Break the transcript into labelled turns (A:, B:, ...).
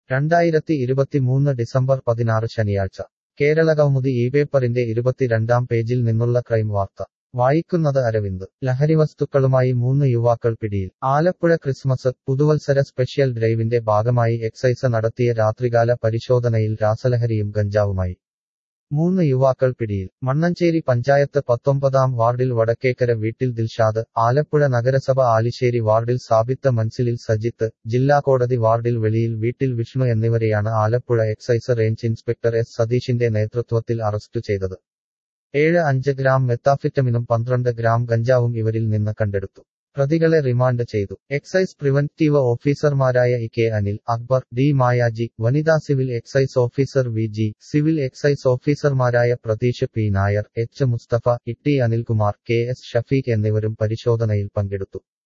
A: രണ്ടായിരത്തി ഇരുപത്തിമൂന്ന് ഡിസംബർ പതിനാറ് ശനിയാഴ്ച കേരളകൗമുദി ഈ പേപ്പറിന്റെ ഇരുപത്തിരണ്ടാം പേജിൽ നിന്നുള്ള ക്രൈം വാർത്ത വായിക്കുന്നത് അരവിന്ദ് ലഹരിവസ്തുക്കളുമായി മൂന്ന് യുവാക്കൾ പിടിയിൽ ആലപ്പുഴ ക്രിസ്മസ് പുതുവത്സര സ്പെഷ്യൽ ഡ്രൈവിന്റെ ഭാഗമായി എക്സൈസ് നടത്തിയ രാത്രികാല പരിശോധനയിൽ രാസലഹരിയും ഗഞ്ചാവുമായി മൂന്ന് യുവാക്കൾ പിടിയിൽ മണ്ണഞ്ചേരി പഞ്ചായത്ത് പത്തൊമ്പതാം വാർഡിൽ വടക്കേക്കര വീട്ടിൽ ദിൽഷാദ് ആലപ്പുഴ നഗരസഭ ആലിശ്ശേരി വാർഡിൽ സാബിത്ത് മൻസിലിൽ സജിത്ത് ജില്ലാ കോടതി വാർഡിൽ വെളിയിൽ വീട്ടിൽ വിഷ്ണു എന്നിവരെയാണ് Alappuzha excise range inspector S സതീഷിന്റെ നേതൃത്വത്തിൽ അറസ്റ്റ് ചെയ്തത് ഏഴ് അഞ്ച് ഗ്രാം മെത്താഫിറ്റമിനും പന്ത്രണ്ട് ഗ്രാം ഗഞ്ചാവും ഇവരിൽ നിന്ന് കണ്ടെടുത്തു പ്രതികളെ റിമാൻഡ് ചെയ്തു എക്സൈസ് പ്രിവന്റീവ് ഓഫീസർമാരായ E K Anil Akbar D Mayaji വനിതാ civil excise officer V G civil excise ഓഫീസർമാരായ Pratheesh P Nair H Musthafa E T Anilkumar K S Shafeeq എന്നിവരും പരിശോധനയിൽ പങ്കെടുത്തു